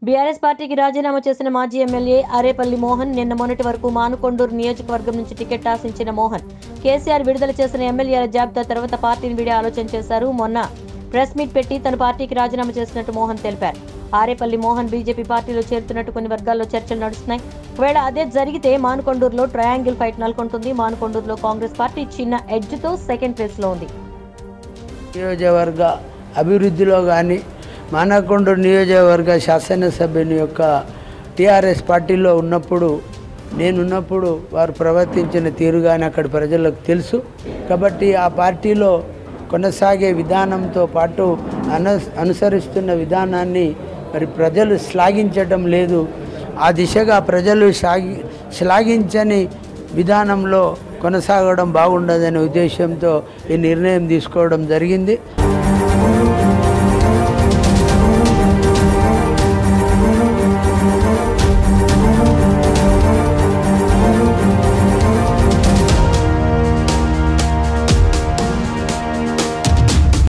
BRS పార్టీకి రాజీనామా చేసిన మాజీ ఎమ్మెల్యే అరేపల్లి మోహన్ నిన్న మొన్నటి వరకు మానుకొండూరు నియోజకవర్గం నుంచి టికెట్ ఆశించిన మోహన్ కేసీఆర్ విడుదల చేసిన ఎమ్మెల్యేల జాబితా తర్వాత పార్టీని వీడే ఆలోచన చేశారు మొన్న ప్రెస్ మీట్ పెట్టి తన పార్టీకి రాజీనామా చేసినట్టు మోహన్ తెలిపారు ఆరేపల్లి మోహన్ బీజేపీ పార్టీలో చేరుతున్నట్టు కొన్ని వర్గాల్లో చర్చలు నడుస్తున్నాయి ఒకవేళ అదే జరిగితే మానుకొండూరులో ట్రయాంగిల్ ఫైట్ నెలకొంటుంది మానుకొండూరులో కాంగ్రెస్ పార్టీ చిన్న ఎడ్జ్తో సెకండ్ ప్లేస్లో ఉంది నియోజకవర్గ అభివృద్ధిలో కానీ మానకొండ నియోజకవర్గ శాసనసభ్యుని యొక్క టీఆర్ఎస్ పార్టీలో ఉన్నప్పుడు నేనున్నప్పుడు వారు ప్రవర్తించిన తీరు కానీ అక్కడి ప్రజలకు తెలుసు కాబట్టి ఆ పార్టీలో కొనసాగే విధానంతో పాటు అను అనుసరిస్తున్న విధానాన్ని మరి ప్రజలు శ్లాఘించటం లేదు ఆ దిశగా ప్రజలు శ్లాఘి శ్లాఘించని విధానంలో కొనసాగడం బాగుండదనే ఉద్దేశంతో ఈ నిర్ణయం తీసుకోవడం జరిగింది